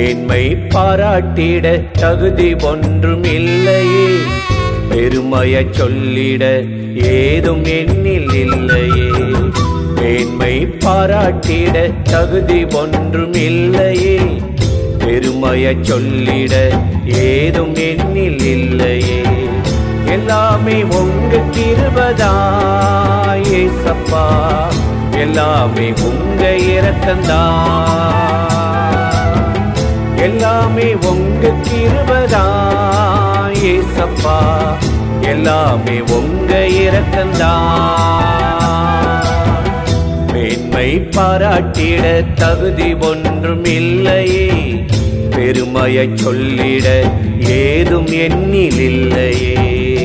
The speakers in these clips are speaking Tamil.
மேன்மை பாராட்டிட தகுதி ஒன்றும் இல்லையே பெருமைய சொல்லிட ஏதும் எண்ணில் இல்லையே மேன்மை பாராட்டிட தகுதி ஒன்றும் இல்லையே பெருமைய சொல்லிட ஏதும் எண்ணில் இல்லையே எல்லாமே உங்க கிருபதாய் ஏசப்பா எல்லாமே உங்க இரக்கந்தான் எல்லாமே உங்க கிருபதாய் ஏசப்பா எல்லாமே உங்க இரக்கந்தான் மேன்மை பாராட்டிட தகுதி ஒன்றும் இல்லையே பெருமைய சொல்லிட ஏதும் எண்ணில் இல்லையே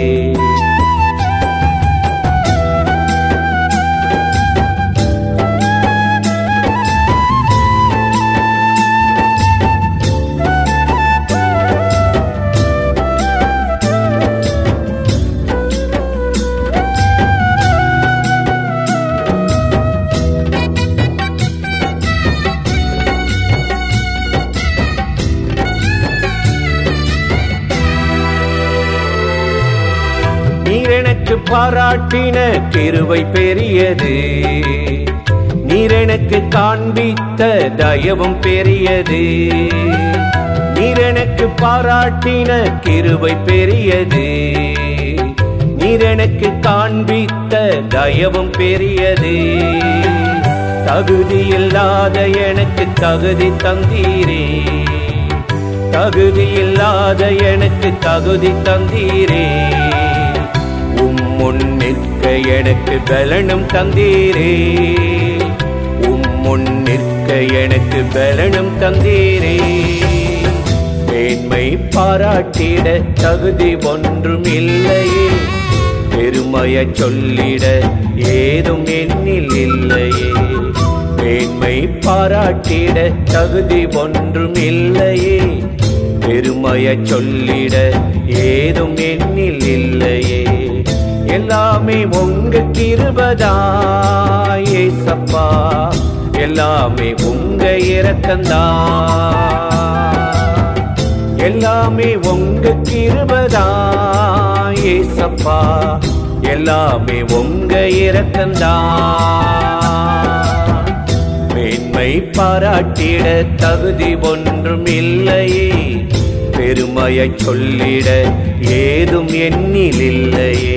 நீர் எனக்கு பாராட்டின கிருவை பெரியது நீர் எனக்கு காண்பித்த தயவும் பெரியது நீர் எனக்கு பாராட்டின கிருவை பெரியது நீர் எனக்கு காண்பித்த தயவும் பெரியது தகுதி இல்லாத எனக்கு தகுதி தந்தீரே தகுதி இல்லாத எனக்கு தகுதி தந்தீரே உம் முன் நிற்க எனக்கு பலனும் தந்தீரே உம் முன் நிற்க எனக்கு பலனும் தந்தீரே மேன்மை பாராட்டிட தகுதி ஒன்றும் இல்லையே பெருமைய சொல்லிட ஏதும் எண்ணில் இல்லையே மேன்மை பாராட்டிட தகுதி ஒன்றும் இல்லையே பெருமைய சொல்லிட ஏதும் எண்ணில் இல்லையே எல்லாமே உங்க கிருபதாய் ஏசப்பா எல்லாமே உங்க இரக்கந்தான் எல்லாமே உங்க கிருபதாய் ஏசப்பா எல்லாமே உங்க இரக்கந்தான் மேன்மை பாராட்டிட தகுதி ஒன்றும் இல்லையே பெருமைய சொல்லிட ஏதும் எண்ணில் இல்லையே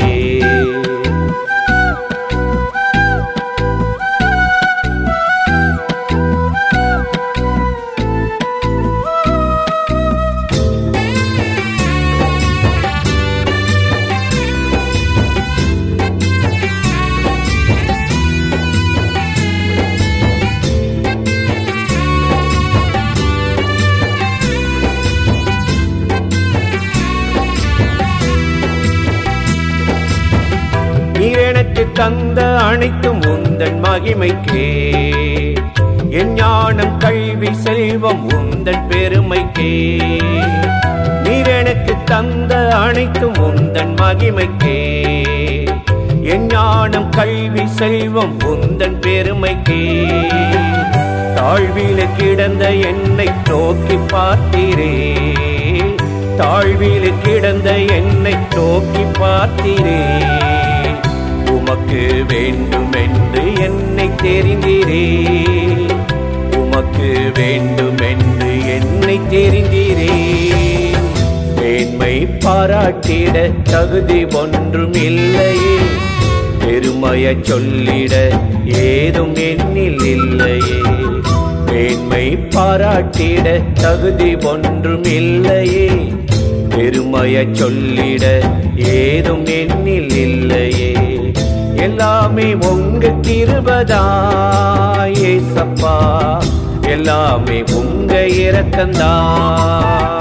நீர் எனக்கு தந்த அனைத்தும் உந்தன் மகிமைக்கே என் ஞானம் கல்வி செல்வம் உந்தன் பெருமைக்கே நீர் எனக்கு தந்த அனைத்தும் உந்தன் மகிமைக்கே என் ஞானம் கல்வி செல்வம் உந்தன் பெருமைக்கே தாழ்வில கிடந்த என்னை நோக்கி பார்த்தீரே தாழ்வில கிடந்த என்னை நோக்கி பார்த்தீரே உமக்கு வேண்டும் என்று என்னை தெரிந்தீரே உமக்கு வேண்டும் என்று என்னை தெரிந்தீரே மேன்மை பாராட்டிட தகுதி ஒன்றும் இல்லையே பெருமைய சொல்லிட ஏதும் எண்ணில் இல்லையே மேன்மை பாராட்டிட தகுதி ஒன்றும் இல்லையே பெருமைய சொல்லிட ஏதும் எண்ணில் இல்லையே எல்லாமே உங்க கிருபதாய் ஏசப்பா எல்லாமே உங்க இரக்கந்தான்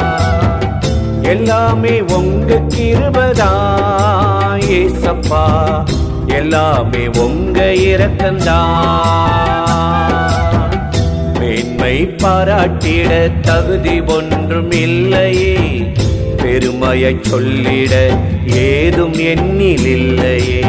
எல்லாமே உங்க கிருபதாய் ஏசப்பா எல்லாமே உங்க இரக்கந்தான் மேன்மை பாராட்டிட தகுதி ஒன்றும் இல்லையே பெருமைய சொல்லிட ஏதும் எண்ணில் இல்லையே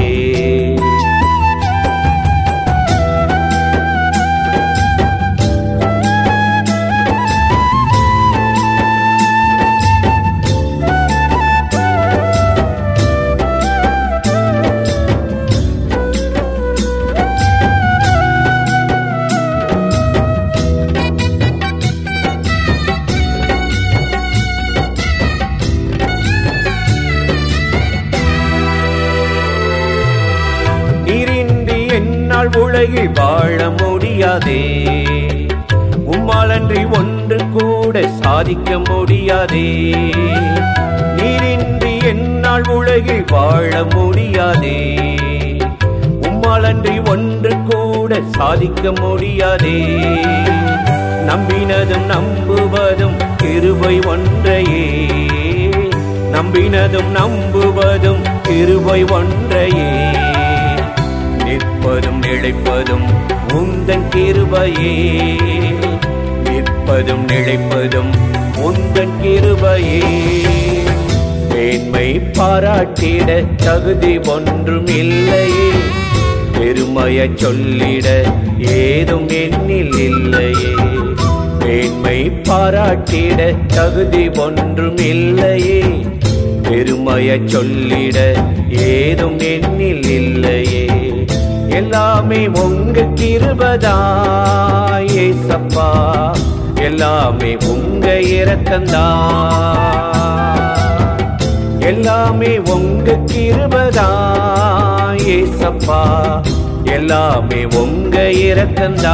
உலகில் வாழ முடியாதே உம்மாலன்றி ஒன்று கூட சாதிக்க முடியாதே நீரின்றி என்னால் உலகில் வாழ முடியாதே உம்மாலன்றி ஒன்று கூட சாதிக்க முடியாதே நம்பினதும் நம்புவதும் கிருபை ஒன்றையே நம்பினதும் நம்புவதும் கிருபை ஒன்றையே நிற்பதும் நிலைப்பதும் உந்தன் கிருபையே நிற்பதும் நிலைப்பதும் உந்தன் கிருபையே மேன்மை பாராட்டிட தகுதி ஒன்றும் இல்லையே பெருமைய சொல்லிட ஏதும் எண்ணில் இல்லையே மேன்மை பாராட்டிட தகுதி ஒன்றும் இல்லையே பெருமைய சொல்லிட ஏதும் எண்ணில் இல்லையே எல்லாமே உங்க கிருபதாய் ஏசப்பா எல்லாமே உங்க இரக்கந்தா எல்லாமே உங்க கிருபதாய் ஏசப்பா எல்லாமே உங்க இரக்கந்தா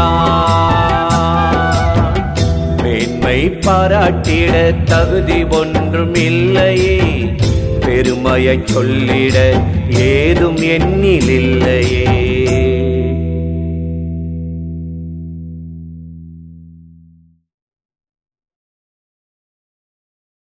மேன்மை பாராட்டிட தகுதி ஒன்றும் இல்லையே பெருமையை சொல்லிட ஏதும் எண்ணில் இல்லையே